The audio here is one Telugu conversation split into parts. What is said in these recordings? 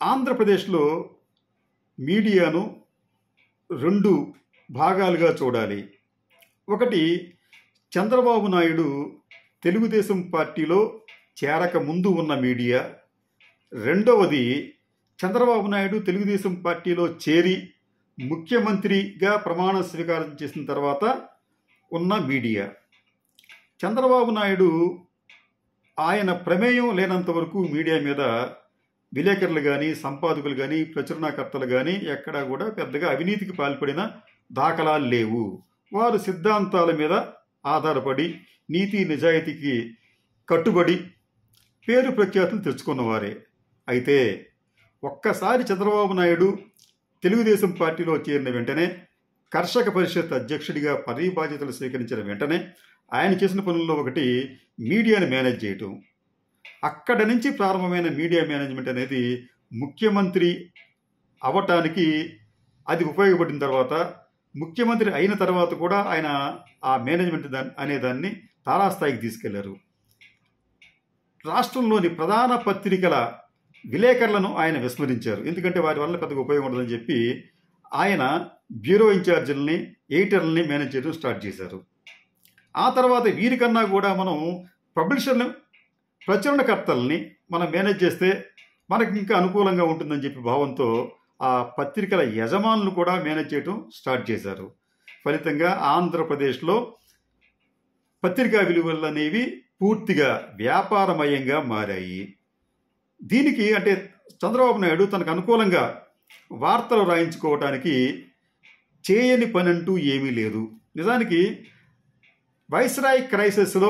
ఆంధ్రప్రదేశ్లో మీడియాను రెండు భాగాలుగా చూడాలి ఒకటి చంద్రబాబు నాయుడు తెలుగుదేశం పార్టీలో చేరక ముందు ఉన్న మీడియా రెండవది చంద్రబాబు నాయుడు తెలుగుదేశం పార్టీలో చేరి ముఖ్యమంత్రిగా ప్రమాణ స్వీకారం చేసిన తర్వాత ఉన్న మీడియా చంద్రబాబు నాయుడు ఆయన ప్రమేయం లేనంత వరకు మీడియా మీద విలేకరులు కానీ సంపాదకులు కానీ ప్రచురణకర్తలు కానీ ఎక్కడా కూడా పెద్దగా అవినీతికి పాల్పడిన దాఖలాలు లేవు వారు సిద్ధాంతాల మీద ఆధారపడి నీతి నిజాయితీకి కట్టుబడి పేరు ప్రఖ్యాతులు తెచ్చుకున్నవారే అయితే ఒక్కసారి చంద్రబాబు నాయుడు తెలుగుదేశం పార్టీలో చేరిన వెంటనే కర్షక పరిషత్ అధ్యక్షుడిగా పదవి బాధ్యతలు స్వీకరించిన వెంటనే ఆయన చేసిన పనుల్లో ఒకటి మీడియాని మేనేజ్ చేయటం అక్కడ నుంచి ప్రారంభమైన మీడియా మేనేజ్మెంట్ అనేది ముఖ్యమంత్రి అవటానికి అది ఉపయోగపడిన తర్వాత ముఖ్యమంత్రి అయిన తర్వాత కూడా ఆయన ఆ మేనేజ్మెంట్ దాన్ని అనే దాన్ని తారాస్థాయికి తీసుకెళ్లారు రాష్ట్రంలోని ప్రధాన పత్రికల విలేకరులను ఆయన విస్మరించారు ఎందుకంటే వారి వల్ల పెద్దగా ఉపయోగం ఉండదని చెప్పి ఆయన బ్యూరో ఇన్ఛార్జీలని ఎడిటర్లని మేనేజ్ చేయడం స్టార్ట్ చేశారు ఆ తర్వాత వీరికన్నా కూడా మనం పబ్లిషర్ని ప్రచురణకర్తల్ని మనం మేనేజ్ చేస్తే మనకి ఇంకా అనుకూలంగా ఉంటుందని చెప్పి భావంతో ఆ పత్రికల యజమానులు కూడా మేనేజ్ చేయడం స్టార్ట్ చేశారు ఫలితంగా ఆంధ్రప్రదేశ్లో పత్రికా విలువలు అనేవి పూర్తిగా వ్యాపారమయంగా మారాయి దీనికి అంటే చంద్రబాబు నాయుడు తనకు అనుకూలంగా వార్తలు రాయించుకోవటానికి చేయని పని అంటూ ఏమీ లేదు నిజానికి వైస్రాయ్ క్రైసిస్లో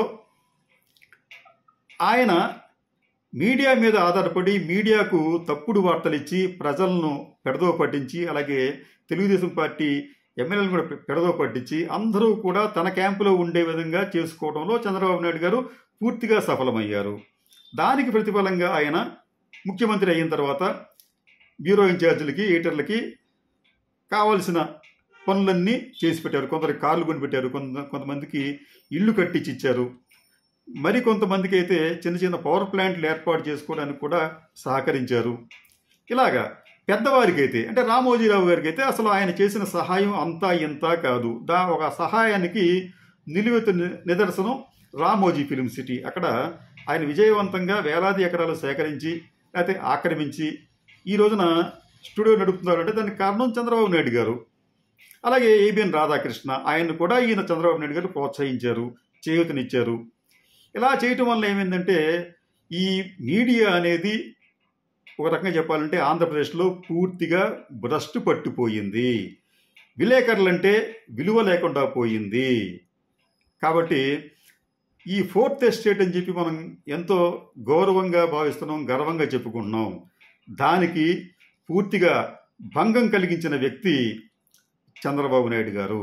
ఆయన మీడియా మీద ఆధారపడి మీడియాకు తప్పుడు వార్తలు ఇచ్చి ప్రజలను పెడదో పట్టించి అలాగే తెలుగుదేశం పార్టీ ఎమ్మెల్యేలను కూడా పెడదో పట్టించి అందరూ కూడా తన క్యాంపులో ఉండే విధంగా చేసుకోవడంలో చంద్రబాబు నాయుడు గారు పూర్తిగా సఫలమయ్యారు దానికి ప్రతిఫలంగా ఆయన ముఖ్యమంత్రి అయిన తర్వాత బ్యూరో ఇన్ఛార్జీలకి ఎడిటర్లకి కావలసిన పనులన్నీ చేసి పెట్టారు కొందరికి కార్లు కొని పెట్టారు కొంత కొంతమందికి ఇల్లు కట్టించి ఇచ్చారు మరి కొంతమందికి అయితే చిన్న చిన్న పవర్ ప్లాంట్లు ఏర్పాటు చేసుకోవడానికి కూడా సహకరించారు ఇలాగా పెద్దవారికైతే అంటే రామోజీరావు గారికి అయితే అసలు ఆయన చేసిన సహాయం అంతా ఇంత కాదు దా ఒక సహాయానికి నిలువెత్తు ని- నిదర్శనం రామోజీ ఫిలిం సిటీ అక్కడ ఆయన విజయవంతంగా వేలాది ఎకరాలు సేకరించి లేకపోతే ఆక్రమించి ఈ రోజున స్టూడియో నడుపుతున్నారంటే దానికి కారణం చంద్రబాబు నాయుడు గారు అలాగే ఏబిఎన్ రాధాకృష్ణ ఆయన కూడా ఈయన చంద్రబాబు నాయుడు గారు ప్రోత్సహించారు చేయూతనిచ్చారు ఇలా చేయటం వల్ల ఏమైందంటే ఈ మీడియా అనేది ఒక రకంగా చెప్పాలంటే ఆంధ్రప్రదేశ్లో పూర్తిగా భ్రష్టు పట్టిపోయింది విలేకరులంటే విలువ లేకుండా పోయింది కాబట్టి ఈ ఫోర్త్ ఎస్టేట్ అని చెప్పి మనం ఎంతో గౌరవంగా భావిస్తున్నాం గర్వంగా చెప్పుకుంటున్నాం దానికి పూర్తిగా భంగం కలిగించిన వ్యక్తి చంద్రబాబు నాయుడు గారు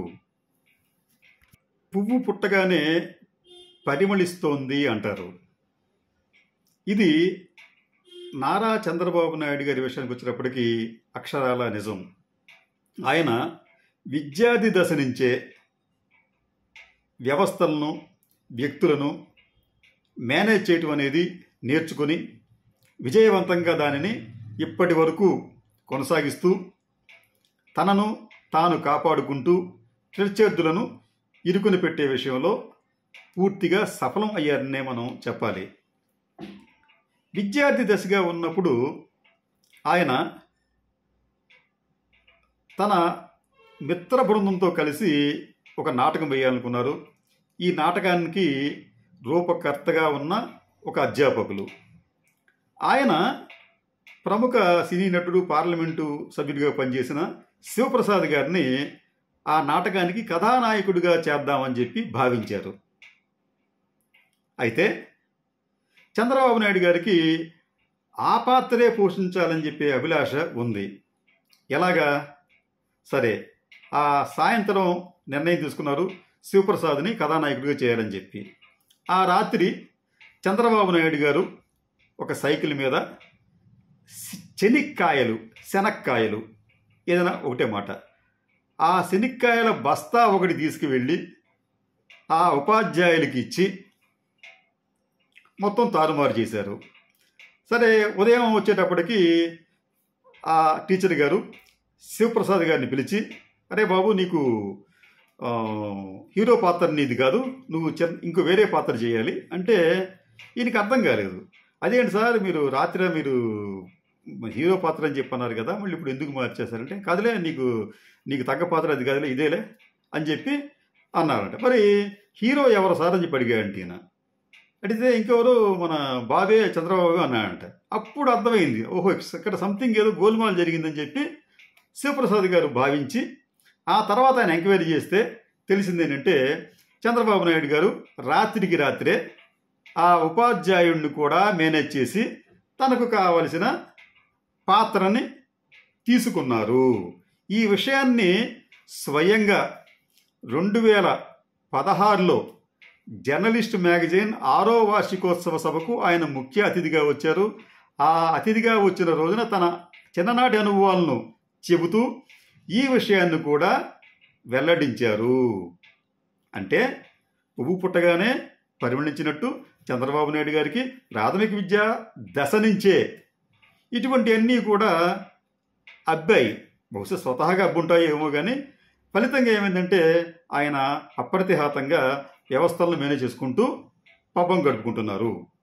పువ్వు పుట్టగానే పరిమళిస్తోంది అంటారు ఇది నారా చంద్రబాబు నాయుడు గారి విషయానికి వచ్చినప్పటికీ అక్షరాల నిజం ఆయన విద్యార్థి దశ నుంచే వ్యవస్థలను వ్యక్తులను మేనేజ్ చేయటం అనేది నేర్చుకొని విజయవంతంగా దానిని ఇప్పటి వరకు కొనసాగిస్తూ తనను తాను కాపాడుకుంటూ ప్రత్యర్థులను ఇరుకుని పెట్టే విషయంలో పూర్తిగా సఫలం అయ్యారనే మనం చెప్పాలి విద్యార్థి దశగా ఉన్నప్పుడు ఆయన తన మిత్ర బృందంతో కలిసి ఒక నాటకం వేయాలనుకున్నారు ఈ నాటకానికి రూపకర్తగా ఉన్న ఒక అధ్యాపకులు ఆయన ప్రముఖ సినీ నటుడు పార్లమెంటు సభ్యుడిగా పనిచేసిన శివప్రసాద్ గారిని ఆ నాటకానికి కథానాయకుడిగా చేద్దామని చెప్పి భావించారు అయితే చంద్రబాబు నాయుడు గారికి ఆ పాత్రే పోషించాలని చెప్పే అభిలాష ఉంది ఎలాగా సరే ఆ సాయంత్రం నిర్ణయం తీసుకున్నారు శివప్రసాద్ని కథానాయకుడిగా చేయాలని చెప్పి ఆ రాత్రి చంద్రబాబు నాయుడు గారు ఒక సైకిల్ మీద సి- చెనిక్కాయలు శనక్కాయలు ఏదైనా ఒకటే మాట ఆ శనిక్కాయల బస్తా ఒకటి తీసుకువెళ్ళి ఆ ఉపాధ్యాయులకి ఇచ్చి మొత్తం తారుమారు చేశారు సరే ఉదయం వచ్చేటప్పటికి ఆ టీచర్ గారు శివప్రసాద్ గారిని పిలిచి అరే బాబు నీకు ఆ, హీరో పాత్ర నీది కాదు నువ్వు చిన్న ఇంకో వేరే పాత్ర చేయాలి అంటే ఈయనకి అర్థం కాలేదు అదేంటి సార్ మీరు రాత్రి మీరు హీరో పాత్ర అని చెప్పన్నారు కదా మళ్ళీ ఇప్పుడు ఎందుకు మార్చేశారంటే కాదులే నీకు నీకు తగ్గ పాత్ర అది కాదులే ఇదేలే అని చెప్పి అన్నారంట మరి హీరో ఎవరు సార్ అని చెప్పి అడిగాడంట ఈయన అడిగితే ఇంకెవరు మన బాబే చంద్రబాబు అన్నాడంట అప్పుడు అర్థమైంది ఓహో ఇక్కడ సంథింగ్ ఏదో గోల్మాల్ జరిగిందని చెప్పి శివప్రసాద్ గారు భావించి ఆ తర్వాత ఆయన ఎంక్వైరీ చేస్తే తెలిసింది ఏంటంటే చంద్రబాబు నాయుడు గారు రాత్రికి రాత్రే ఆ ఉపాధ్యాయుడిని కూడా మేనేజ్ చేసి తనకు కావలసిన పాత్రని తీసుకున్నారు ఈ విషయాన్ని స్వయంగా రెండు వేల పదహారులో జర్నలిస్ట్ మ్యాగజైన్ ఆరో వార్షికోత్సవ సభకు ఆయన ముఖ్య అతిథిగా వచ్చారు ఆ అతిథిగా వచ్చిన రోజున తన చిన్ననాటి అనుభవాలను చెబుతూ ఈ విషయాన్ని కూడా వెల్లడించారు అంటే పువ్వు పుట్టగానే పరిగణించినట్టు చంద్రబాబు నాయుడు గారికి ప్రాథమిక విద్య దశ నుంచే ఇటువంటివన్నీ కూడా అబ్బాయి బహుశా స్వతహాగా అబ్బుంటాయి ఏమో కానీ ఫలితంగా ఏమైందంటే ఆయన అప్రతిహాతంగా వ్యవస్థలను మేనేజ్ చేసుకుంటూ పబ్బం గడుపుకుంటున్నారు